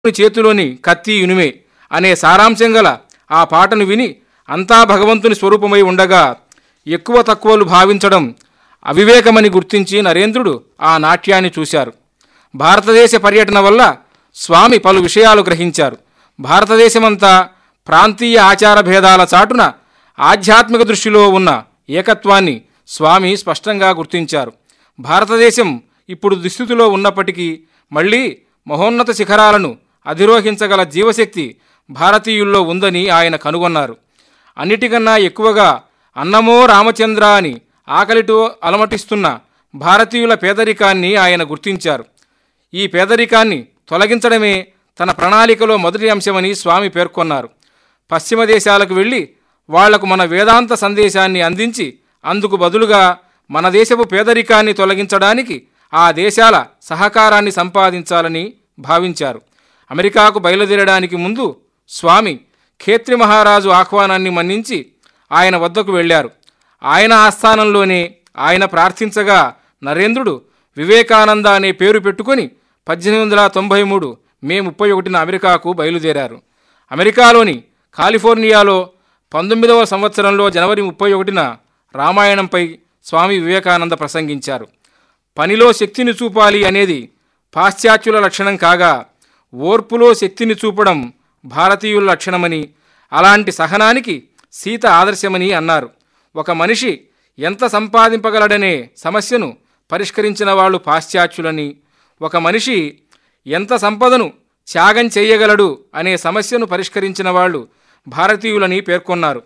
దేవుని చేతిలోని కత్తి ఇనుమే అనే సారాంశం గల ఆ పాటను విని అంతా భగవంతుని స్వరూపమై ఉండగా ఎక్కువ తక్కువలు భావించడం అవివేకమని గుర్తించి నరేంద్రుడు ఆ నాట్యాన్ని చూశారు భారతదేశ పర్యటన వల్ల స్వామి పలు విషయాలు గ్రహించారు భారతదేశమంతా ప్రాంతీయ ఆచార భేదాల చాటున ఆధ్యాత్మిక దృష్టిలో ఉన్న ఏకత్వాన్ని స్వామి స్పష్టంగా గుర్తించారు భారతదేశం ఇప్పుడు దుస్థితిలో ఉన్నప్పటికీ మళ్ళీ మహోన్నత శిఖరాలను అధిరోహించగల జీవశక్తి భారతీయుల్లో ఉందని ఆయన కనుగొన్నారు అన్నిటికన్నా ఎక్కువగా అన్నమో రామచంద్ర అని ఆకలితో అలమటిస్తున్న భారతీయుల పేదరికాన్ని ఆయన గుర్తించారు ఈ పేదరికాన్ని తొలగించడమే తన ప్రణాళికలో మొదటి అంశమని స్వామి పేర్కొన్నారు పశ్చిమ దేశాలకు వెళ్ళి వాళ్లకు మన వేదాంత సందేశాన్ని అందించి అందుకు బదులుగా మన దేశపు పేదరికాన్ని తొలగించడానికి ఆ దేశాల సహకారాన్ని సంపాదించాలని భావించారు అమెరికాకు బయలుదేరడానికి ముందు స్వామి ఖేత్రి మహారాజు ఆహ్వానాన్ని మన్నించి ఆయన వద్దకు వెళ్ళారు ఆయన ఆస్థానంలోనే ఆయన ప్రార్థించగా నరేంద్రుడు వివేకానంద అనే పేరు పెట్టుకొని పద్దెనిమిది వందల తొంభై మూడు మే ముప్పై ఒకటిన అమెరికాకు బయలుదేరారు అమెరికాలోని కాలిఫోర్నియాలో పంతొమ్మిదవ సంవత్సరంలో జనవరి ముప్పై ఒకటిన రామాయణంపై స్వామి వివేకానంద ప్రసంగించారు పనిలో శక్తిని చూపాలి అనేది పాశ్చాత్యుల లక్షణం కాగా ఓర్పులో శక్తిని చూపడం భారతీయుల లక్షణమని అలాంటి సహనానికి సీత ఆదర్శమని అన్నారు ఒక మనిషి ఎంత సంపాదింపగలడనే సమస్యను పరిష్కరించిన వాళ్ళు పాశ్చాత్యులని ఒక మనిషి ఎంత సంపదను త్యాగం చేయగలడు అనే సమస్యను పరిష్కరించిన వాళ్ళు భారతీయులని పేర్కొన్నారు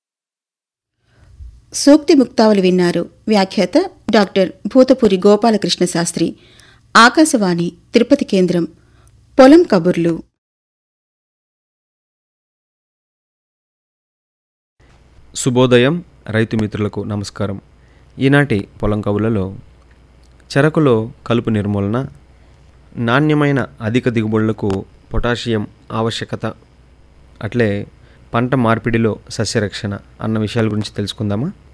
సూక్తి ముక్తావలు విన్నారు వ్యాఖ్యాత డాక్టర్ భూతపూరి గోపాలకృష్ణ శాస్త్రి ఆకాశవాణి తిరుపతి కేంద్రం పొలం కబుర్లు శుభోదయం రైతు మిత్రులకు నమస్కారం ఈనాటి పొలం కవులలో చెరకులో కలుపు నిర్మూలన నాణ్యమైన అధిక దిగుబడులకు పొటాషియం ఆవశ్యకత అట్లే పంట మార్పిడిలో సస్యరక్షణ అన్న విషయాల గురించి తెలుసుకుందామా